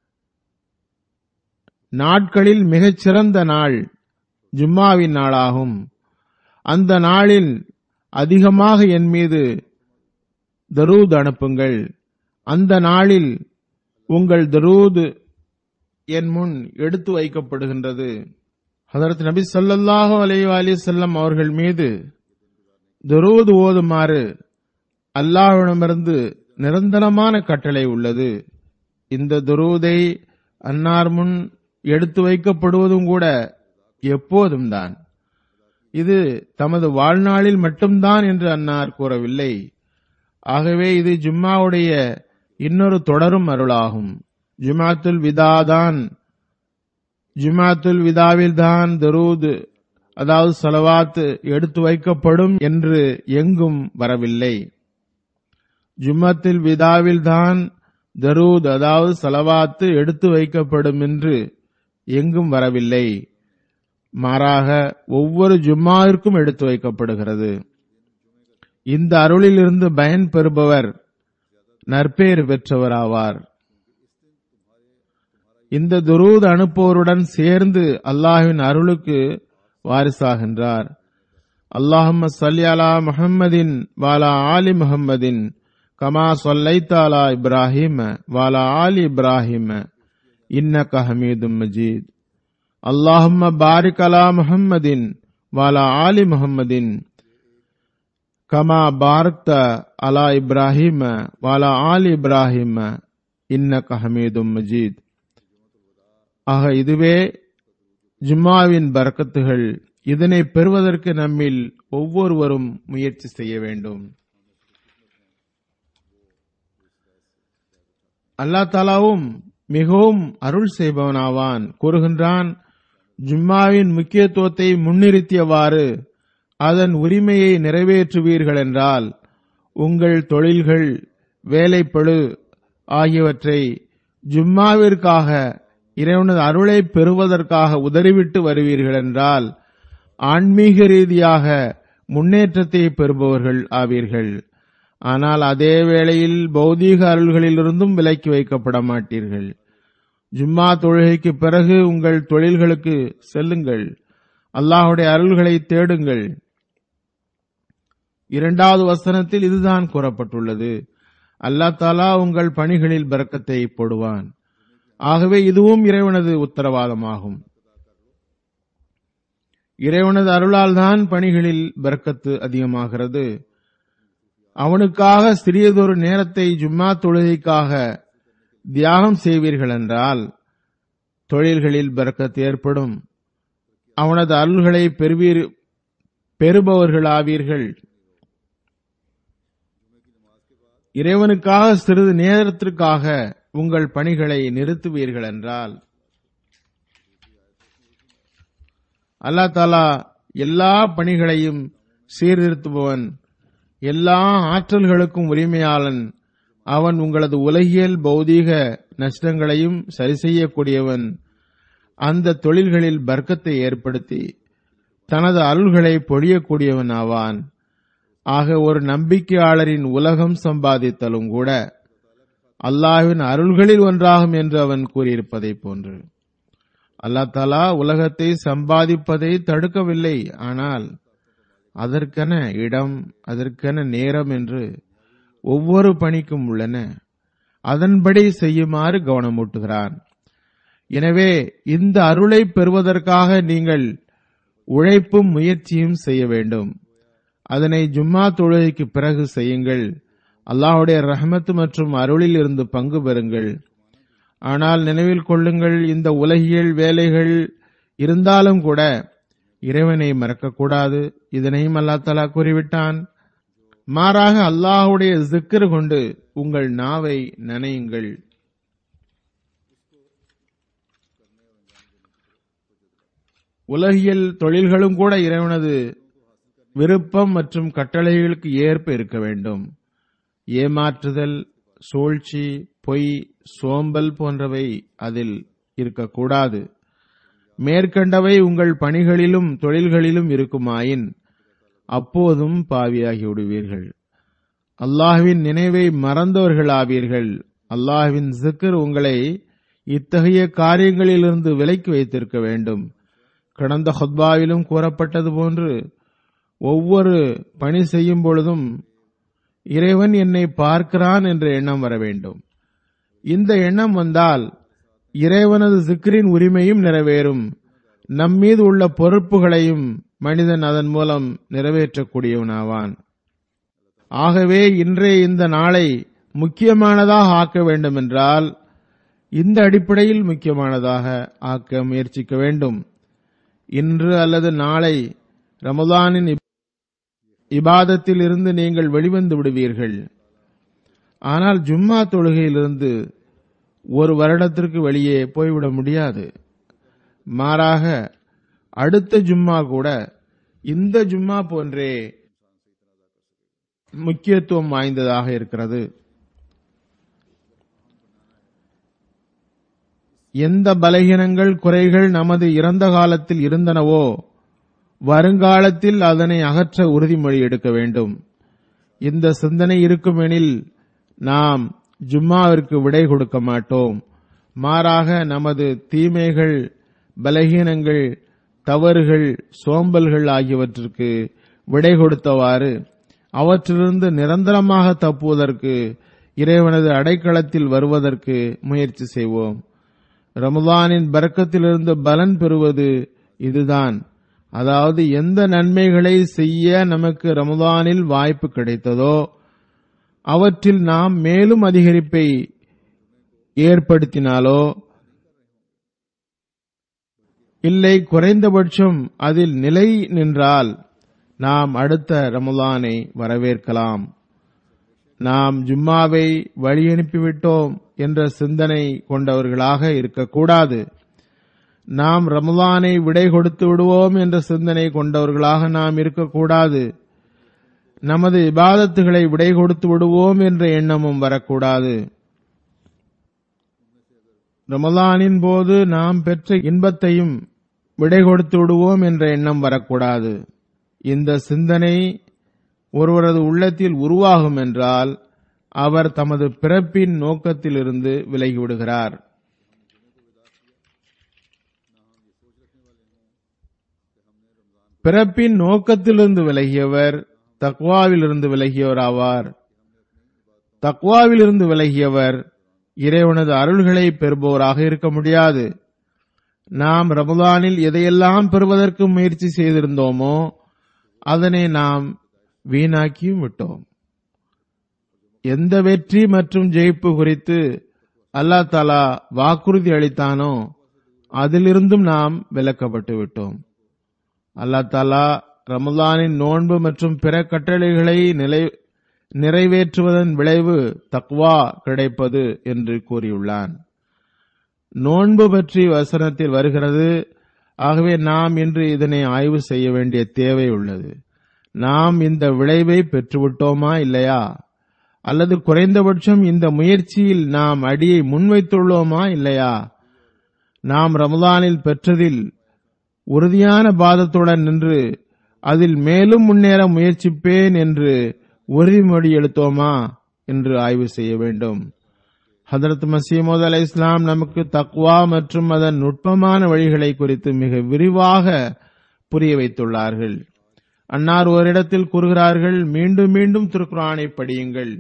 நாட்களில் மிகச் சிறந்த நாள் ஜும்மாவின் நாளாகும் அந்த நாளில் அதிகமாக என் மீது தரூத் அனுப்புங்கள் அந்த நாளில் உங்கள் தரூத் என் முன் எடுத்து வைக்கப்படுகின்றது ஹதரத் நபி ஸல்லல்லாஹு அலைஹி வஸல்லம் அவர்கள் மீது தரூத் ஓதுமாறு அல்லாஹ்விடமிருந்து நிரந்தரமான கட்டளை உள்ளது இந்த துரூதை அன்னார் முன் எடுத்து வைக்கப்படுவதும் கூட எப்போதும் தான் இது தமது வாழ்நாளில் மட்டும்தான் என்று அன்னார் கூறவில்லை ஆகவே இது ஜும்மாவுடைய இன்னொரு தொடரும் அருளாகும் ஜுமாத்துல் விதாதான் ஜுமாத்துல் விதாவில்தான் தரூத் அதாவது சலவாத் எடுத்து வைக்கப்படும் என்று எங்கும் வரவில்லை ஜும்மத்தில் விதாவில்தான் தரூத் அதாவது சலவாத்து எடுத்து வைக்கப்படும் என்று எங்கும் வரவில்லை மாறாக ஒவ்வொரு ஜும்மாவிற்கும் எடுத்து வைக்கப்படுகிறது இந்த அருளிலிருந்து பயன் பெறுபவர் நற்பேறு பெற்றவராவார் இந்த துரூத் அனுப்புவோருடன் சேர்ந்து அல்லாஹ்வின் அருளுக்கு வாரிசாகின்றார் அல்லாஹம்ம சல்லி அலா முஹம்மதின் வாலா ஆலி முஹம்மதின் கமா சொல்லைத்த அலா இப்ராஹிம் வாலா ஆலி இப்ராஹிம் இன்னக ஹமீதும் மஜீத் அல்லாஹம்ம பாரிக் அலா முஹம்மதின் வாலா ஆலி முஹம்மதின் கமா பாரக்த அலா இப்ராஹிம் வாலா ஆலி இப்ராஹிம் இன்னக ஹமீதும் மஜீத் ஆக இதுவே ஜும்மாவின் பரக்கத்துகள் இதனை பெறுவதற்கு நம்மில் ஒவ்வொருவரும் முயற்சி செய்ய வேண்டும் அல்லா தாலாவும் மிகவும் அருள் செய்பவனாவான் கூறுகின்றான் ஜும்மாவின் முக்கியத்துவத்தை முன்னிறுத்தியவாறு அதன் உரிமையை நிறைவேற்றுவீர்கள் என்றால் உங்கள் தொழில்கள் வேலைப்பழு ஆகியவற்றை ஜும்மாவிற்காக இறைவனது அருளை பெறுவதற்காக உதறிவிட்டு வருவீர்கள் என்றால் ஆன்மீக ரீதியாக முன்னேற்றத்தை பெறுபவர்கள் ஆவீர்கள் ஆனால் அதே வேளையில் பௌதீக அருள்களிலிருந்தும் விலக்கி வைக்கப்பட மாட்டீர்கள் ஜும்மா தொழுகைக்கு பிறகு உங்கள் தொழில்களுக்கு செல்லுங்கள் அல்லாஹுடைய அருள்களை தேடுங்கள் இரண்டாவது வசனத்தில் இதுதான் கூறப்பட்டுள்ளது அல்லா தாலா உங்கள் பணிகளில் பறக்கத்தை போடுவான் ஆகவே இதுவும் இறைவனது உத்தரவாதமாகும் இறைவனது அருளால் தான் பணிகளில் பறக்கத்து அதிகமாகிறது அவனுக்காக சிறியதொரு நேரத்தை ஜும்மா தொழுகைக்காக தியாகம் செய்வீர்கள் என்றால் தொழில்களில் பறக்கத்து ஏற்படும் அவனது அருள்களை பெறுவீர் பெறுபவர்களாவீர்கள் இறைவனுக்காக சிறிது நேரத்திற்காக உங்கள் பணிகளை நிறுத்துவீர்கள் என்றால் அல்லா தாலா எல்லா பணிகளையும் சீர்திருத்துபவன் எல்லா ஆற்றல்களுக்கும் உரிமையாளன் அவன் உங்களது உலகியல் பௌதீக நஷ்டங்களையும் சரி செய்யக்கூடியவன் அந்த தொழில்களில் பர்க்கத்தை ஏற்படுத்தி தனது அருள்களை பொழியக்கூடியவன் ஆவான் ஆக ஒரு நம்பிக்கையாளரின் உலகம் சம்பாதித்தலும் கூட அல்லாஹ்வின் அருள்களில் ஒன்றாகும் என்று அவன் கூறியிருப்பதை போன்று அல்லா தலா உலகத்தை சம்பாதிப்பதை தடுக்கவில்லை ஆனால் அதற்கென இடம் அதற்கென நேரம் என்று ஒவ்வொரு பணிக்கும் உள்ளன அதன்படி செய்யுமாறு கவனமூட்டுகிறான் எனவே இந்த அருளை பெறுவதற்காக நீங்கள் உழைப்பும் முயற்சியும் செய்ய வேண்டும் அதனை ஜும்மா தொழுகைக்கு பிறகு செய்யுங்கள் அல்லாஹுடைய ரஹமத்து மற்றும் அருளில் இருந்து பங்கு பெறுங்கள் ஆனால் நினைவில் கொள்ளுங்கள் இந்த உலகியல் வேலைகள் இருந்தாலும் கூட இறைவனை மறக்கக்கூடாது இதனையும் அல்லா தலா கூறிவிட்டான் மாறாக அல்லாஹுடைய ஜிக்கர் கொண்டு உங்கள் நாவை நனையுங்கள் உலகியல் தொழில்களும் கூட இறைவனது விருப்பம் மற்றும் கட்டளைகளுக்கு ஏற்ப இருக்க வேண்டும் ஏமாற்றுதல் சூழ்ச்சி பொய் சோம்பல் போன்றவை அதில் இருக்கக்கூடாது மேற்கண்டவை உங்கள் பணிகளிலும் தொழில்களிலும் இருக்குமாயின் அப்போதும் பாவியாகி விடுவீர்கள் அல்லாஹ்வின் நினைவை மறந்தவர்கள் ஆவீர்கள் அல்லாஹ்வின் சிக்கர் உங்களை இத்தகைய காரியங்களிலிருந்து விலக்கி வைத்திருக்க வேண்டும் கடந்த ஹொத்பாவிலும் கூறப்பட்டது போன்று ஒவ்வொரு பணி செய்யும் பொழுதும் இறைவன் என்னை பார்க்கிறான் என்ற எண்ணம் வர வேண்டும் இந்த எண்ணம் வந்தால் இறைவனது சிக்கரின் உரிமையும் நிறைவேறும் நம்மீது உள்ள பொறுப்புகளையும் மனிதன் அதன் மூலம் நிறைவேற்றக்கூடியவனாவான் ஆகவே இன்றைய இந்த நாளை முக்கியமானதாக ஆக்க வேண்டும் என்றால் இந்த அடிப்படையில் முக்கியமானதாக ஆக்க முயற்சிக்க வேண்டும் இன்று அல்லது நாளை ரமதானின் இபாதத்தில் இருந்து நீங்கள் வெளிவந்து விடுவீர்கள் ஆனால் ஜும்மா தொழுகையிலிருந்து ஒரு வருடத்திற்கு வெளியே போய்விட முடியாது மாறாக அடுத்த ஜும்மா கூட இந்த ஜும்மா போன்றே முக்கியத்துவம் வாய்ந்ததாக இருக்கிறது எந்த பலகீனங்கள் குறைகள் நமது இறந்த காலத்தில் இருந்தனவோ வருங்காலத்தில் அதனை அகற்ற உறுதிமொழி எடுக்க வேண்டும் இந்த சிந்தனை இருக்குமெனில் நாம் ஜும்மாவிற்கு விடை கொடுக்க மாட்டோம் மாறாக நமது தீமைகள் பலகீனங்கள் தவறுகள் சோம்பல்கள் ஆகியவற்றிற்கு விடை கொடுத்தவாறு அவற்றிலிருந்து நிரந்தரமாக தப்புவதற்கு இறைவனது அடைக்கலத்தில் வருவதற்கு முயற்சி செய்வோம் ரமதானின் பறக்கத்திலிருந்து பலன் பெறுவது இதுதான் அதாவது எந்த நன்மைகளை செய்ய நமக்கு ரமதானில் வாய்ப்பு கிடைத்ததோ அவற்றில் நாம் மேலும் அதிகரிப்பை ஏற்படுத்தினாலோ இல்லை குறைந்தபட்சம் அதில் நிலை நின்றால் நாம் அடுத்த ரமலானை வரவேற்கலாம் நாம் ஜும்மாவை வழி அனுப்பிவிட்டோம் என்ற சிந்தனை கொண்டவர்களாக இருக்கக்கூடாது நாம் ரமலானை விடை கொடுத்து விடுவோம் என்ற சிந்தனை கொண்டவர்களாக நாம் இருக்கக்கூடாது நமது இபாதத்துகளை விடை கொடுத்து விடுவோம் என்ற எண்ணமும் வரக்கூடாது ரமலானின் போது நாம் பெற்ற இன்பத்தையும் விடை கொடுத்து விடுவோம் என்ற எண்ணம் வரக்கூடாது இந்த சிந்தனை ஒருவரது உள்ளத்தில் உருவாகும் என்றால் அவர் தமது பிறப்பின் நோக்கத்திலிருந்து விலகிவிடுகிறார் பிறப்பின் நோக்கத்திலிருந்து விலகியவர் தக்வாவிலிருந்து விலகியவர் ஆவார் தக்வாவிலிருந்து விலகியவர் இறைவனது அருள்களை பெறுபவராக இருக்க முடியாது நாம் ரமதானில் எதையெல்லாம் பெறுவதற்கு முயற்சி செய்திருந்தோமோ அதனை நாம் வீணாக்கியும் விட்டோம் எந்த வெற்றி மற்றும் ஜெயிப்பு குறித்து அல்லா தாலா வாக்குறுதி அளித்தானோ அதிலிருந்தும் நாம் விலக்கப்பட்டு விட்டோம் அல்லா தாலா ரமலானின் நோன்பு மற்றும் பிற கட்டளைகளை நிலை நிறைவேற்றுவதன் விளைவு தக்வா கிடைப்பது என்று கூறியுள்ளான் நோன்பு பற்றி வசனத்தில் வருகிறது ஆகவே நாம் இன்று இதனை ஆய்வு செய்ய வேண்டிய தேவை உள்ளது நாம் இந்த விளைவை பெற்றுவிட்டோமா இல்லையா அல்லது குறைந்தபட்சம் இந்த முயற்சியில் நாம் அடியை முன்வைத்துள்ளோமா இல்லையா நாம் ரமதானில் பெற்றதில் உறுதியான பாதத்துடன் நின்று அதில் மேலும் முன்னேற முயற்சிப்பேன் என்று உறுதிமொழி எடுத்தோமா என்று ஆய்வு செய்ய வேண்டும் ஹதரத் மசீமோத் அலை இஸ்லாம் நமக்கு தக்வா மற்றும் அதன் நுட்பமான வழிகளை குறித்து மிக விரிவாக புரிய வைத்துள்ளார்கள் அன்னார் ஓரிடத்தில் கூறுகிறார்கள் மீண்டும் மீண்டும் திருக்குரானை படியுங்கள்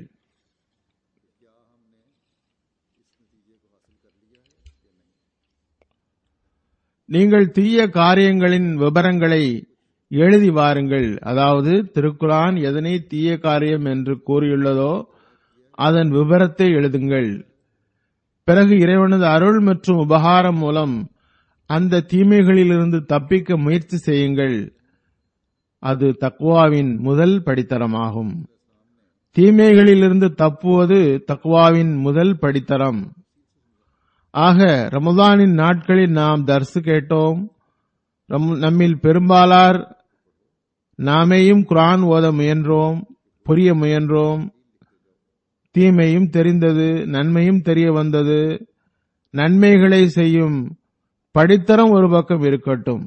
நீங்கள் தீய காரியங்களின் விவரங்களை எழுதி வாருங்கள் அதாவது திருக்குரான் எதனை தீய காரியம் என்று கூறியுள்ளதோ அதன் விவரத்தை எழுதுங்கள் பிறகு இறைவனது அருள் மற்றும் உபகாரம் மூலம் அந்த தீமைகளிலிருந்து தப்பிக்க முயற்சி செய்யுங்கள் அது தக்வாவின் முதல் படித்தரமாகும் தீமைகளிலிருந்து தப்புவது தக்வாவின் முதல் படித்தரம் ஆக ரமதானின் நாட்களில் நாம் தர்சு கேட்டோம் நம்மில் பெரும்பாலார் நாமேயும் குரான் ஓத முயன்றோம் புரிய முயன்றோம் தீமையும் தெரிந்தது நன்மையும் தெரிய வந்தது நன்மைகளை செய்யும் படித்தரம் ஒரு பக்கம் இருக்கட்டும்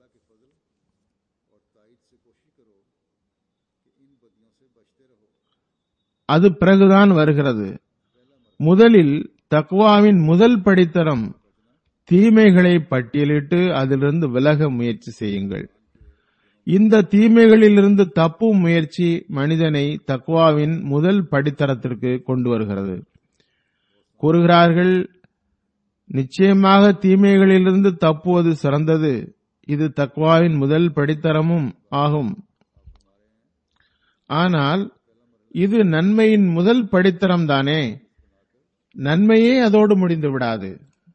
அது பிறகுதான் வருகிறது முதலில் தக்வாவின் முதல் படித்தரம் தீமைகளை பட்டியலிட்டு அதிலிருந்து விலக முயற்சி செய்யுங்கள் இந்த தீமைகளிலிருந்து தப்பும் முயற்சி மனிதனை தக்வாவின் முதல் படித்தரத்திற்கு கொண்டு வருகிறது கூறுகிறார்கள் நிச்சயமாக தீமைகளிலிருந்து தப்புவது சிறந்தது இது தக்வாவின் முதல் படித்தரமும் ஆகும் ஆனால் இது நன்மையின் முதல் படித்தரம் தானே நன்மையே அதோடு முடிந்து விடாது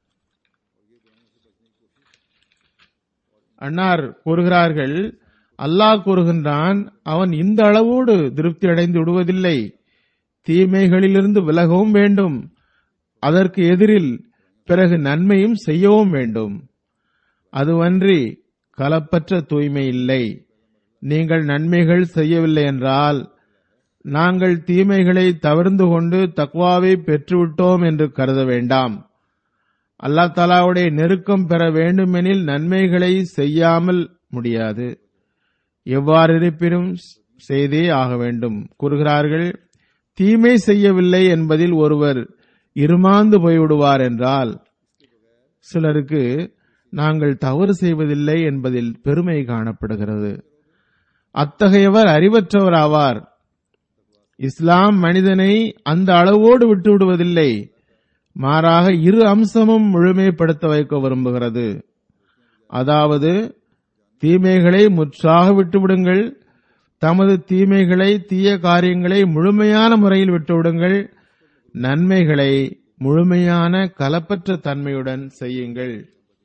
அன்னார் கூறுகிறார்கள் அல்லாஹ் கூறுகின்றான் அவன் இந்த அளவோடு திருப்தி அடைந்து விடுவதில்லை தீமைகளிலிருந்து விலகவும் வேண்டும் அதற்கு எதிரில் பிறகு நன்மையும் செய்யவும் வேண்டும் அதுவன்றி கலப்பற்ற தூய்மை இல்லை நீங்கள் நன்மைகள் செய்யவில்லை என்றால் நாங்கள் தீமைகளை தவிர்ந்து கொண்டு தக்வாவை பெற்றுவிட்டோம் என்று கருத வேண்டாம் அல்லா தாலாவுடைய நெருக்கம் பெற வேண்டுமெனில் நன்மைகளை செய்யாமல் முடியாது எவ்வாறு இருப்பினும் செய்தே ஆக வேண்டும் கூறுகிறார்கள் தீமை செய்யவில்லை என்பதில் ஒருவர் இருமாந்து போய்விடுவார் என்றால் சிலருக்கு நாங்கள் தவறு செய்வதில்லை என்பதில் பெருமை காணப்படுகிறது அத்தகையவர் அறிவற்றவர் ஆவார் இஸ்லாம் மனிதனை அந்த அளவோடு விட்டு விடுவதில்லை மாறாக இரு அம்சமும் முழுமைப்படுத்த வைக்க விரும்புகிறது அதாவது தீமைகளை முற்றாக விட்டுவிடுங்கள் தமது தீமைகளை தீய காரியங்களை முழுமையான முறையில் விட்டுவிடுங்கள் நன்மைகளை முழுமையான கலப்பற்ற தன்மையுடன் செய்யுங்கள்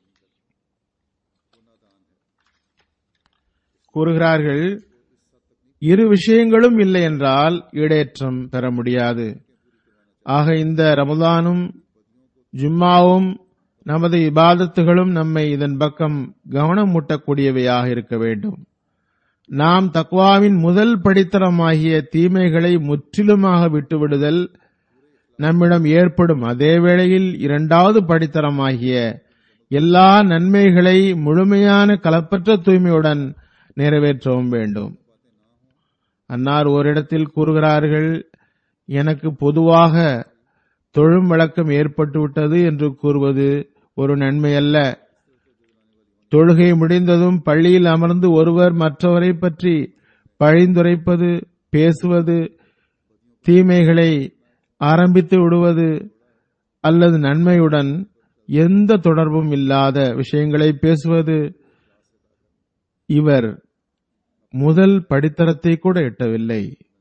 கூறுகிறார்கள் இரு விஷயங்களும் இல்லை என்றால் ஈடேற்றம் பெற முடியாது ஆக இந்த ரமதானும் ஜும்மாவும் நமது இபாதத்துகளும் நம்மை இதன் பக்கம் கவனம் மூட்டக்கூடியவையாக இருக்க வேண்டும் நாம் தக்வாவின் முதல் படித்தரமாகிய தீமைகளை முற்றிலுமாக விட்டுவிடுதல் நம்மிடம் ஏற்படும் அதே வேளையில் இரண்டாவது படித்தரமாகிய எல்லா நன்மைகளை முழுமையான கலப்பற்ற தூய்மையுடன் நிறைவேற்றவும் வேண்டும் அன்னார் ஓரிடத்தில் கூறுகிறார்கள் எனக்கு பொதுவாக தொழும் வழக்கம் ஏற்பட்டுவிட்டது என்று கூறுவது ஒரு நன்மை அல்ல தொழுகை முடிந்ததும் பள்ளியில் அமர்ந்து ஒருவர் மற்றவரை பற்றி பழிந்துரைப்பது பேசுவது தீமைகளை ஆரம்பித்து விடுவது அல்லது நன்மையுடன் எந்த தொடர்பும் இல்லாத விஷயங்களை பேசுவது இவர் முதல் படித்தரத்தை கூட எட்டவில்லை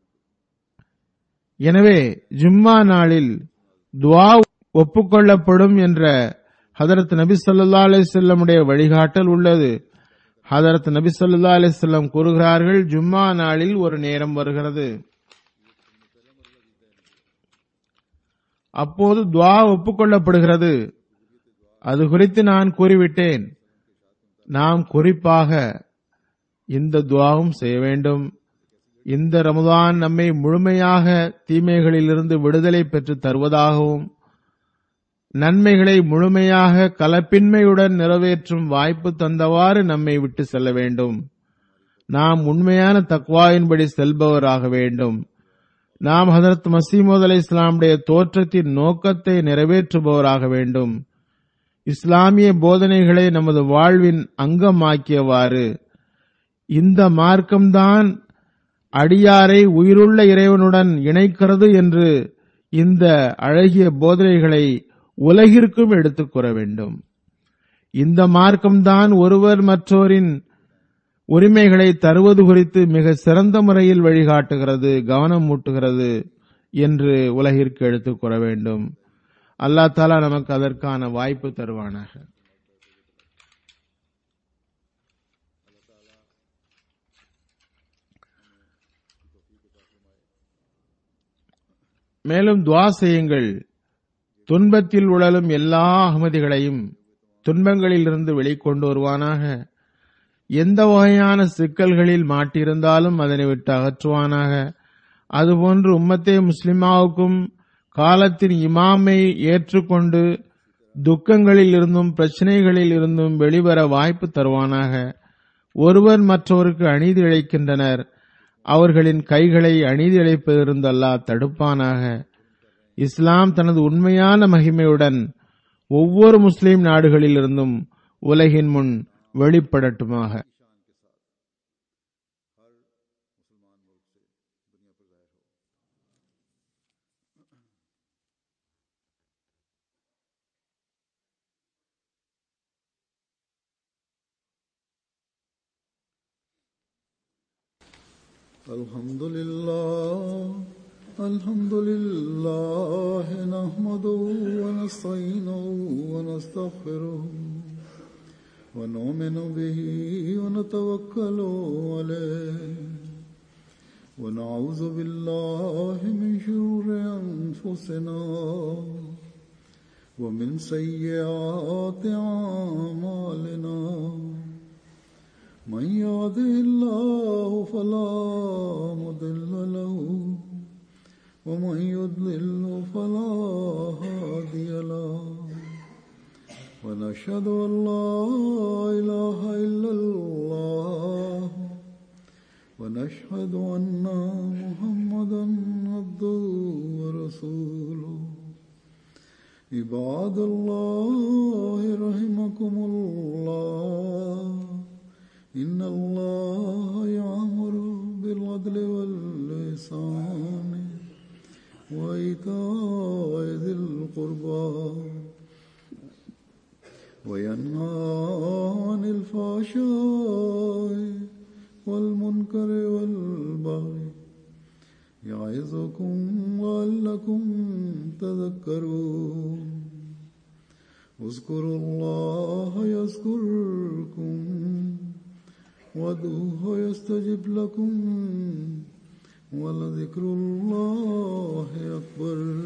எனவே ஜும்மா நாளில் துவா ஒப்புக்கொள்ளப்படும் என்ற ஹதரத் நபி சொல்லா அலிசல்லமுடைய வழிகாட்டல் உள்ளது ஹதரத் நபி சொல்லா அலிசல்லம் கூறுகிறார்கள் ஜும்மா நாளில் ஒரு நேரம் வருகிறது அப்போது துவா ஒப்புக்கொள்ளப்படுகிறது அது குறித்து நான் கூறிவிட்டேன் நாம் குறிப்பாக இந்த துவாவும் செய்ய வேண்டும் இந்த ரமதான் நம்மை முழுமையாக தீமைகளிலிருந்து விடுதலை பெற்று தருவதாகவும் நன்மைகளை முழுமையாக கலப்பின்மையுடன் நிறைவேற்றும் வாய்ப்பு தந்தவாறு நம்மை விட்டு செல்ல வேண்டும் நாம் உண்மையான தக்வாயின்படி செல்பவராக வேண்டும் நாம் ஹதரத் மசீமோத் அலை இஸ்லாமுடைய தோற்றத்தின் நோக்கத்தை நிறைவேற்றுபவராக வேண்டும் இஸ்லாமிய போதனைகளை நமது வாழ்வின் அங்கமாக்கியவாறு இந்த மார்க்கம்தான் அடியாரை உயிருள்ள இறைவனுடன் இணைக்கிறது என்று இந்த அழகிய போதனைகளை உலகிற்கும் எடுத்துக் கூற வேண்டும் இந்த மார்க்கம்தான் ஒருவர் மற்றோரின் உரிமைகளை தருவது குறித்து மிக சிறந்த முறையில் வழிகாட்டுகிறது கவனம் மூட்டுகிறது என்று உலகிற்கு எடுத்துக் கூற வேண்டும் அல்லா தாலா நமக்கு அதற்கான வாய்ப்பு தருவானாக மேலும் துவா செய்யுங்கள் துன்பத்தில் உழலும் எல்லா அகமதிகளையும் துன்பங்களிலிருந்து வெளிக்கொண்டு வருவானாக எந்த வகையான சிக்கல்களில் மாட்டியிருந்தாலும் அதனை விட்டு அகற்றுவானாக அதுபோன்று உம்மத்தே முஸ்லிமாவுக்கும் காலத்தின் இமாமை ஏற்றுக்கொண்டு துக்கங்களில் இருந்தும் பிரச்சனைகளில் இருந்தும் வெளிவர வாய்ப்பு தருவானாக ஒருவர் மற்றவருக்கு அநீதி இழைக்கின்றனர் அவர்களின் கைகளை அநீதி இழைப்பதிலிருந்து அல்லாஹ் தடுப்பானாக இஸ்லாம் தனது உண்மையான மகிமையுடன் ஒவ்வொரு முஸ்லிம் நாடுகளிலிருந்தும் உலகின் முன் வெளிப்படட்டுமாக الحمد لله الحمد لله نحمده ونستعينه ونستغفره ونؤمن به ونتوكل عليه ونعوذ بالله من شرور أنفسنا ومن سيئات أعمالنا من يهده الله فلا مضل له ومن يضلل فلا هادي له ونشهد أن لا إله إلا الله ونشهد أن محمدا عبده ورسوله عباد الله رحمكم الله إن الله يعمر بالعدل واللسان وإيتاء ذي القربى وينهى عن الفحشاء والمنكر والبغي يعظكم لعلكم تذكرون اذكروا الله يذكركم وادعوه يستجب لكم ولذكر الله أكبر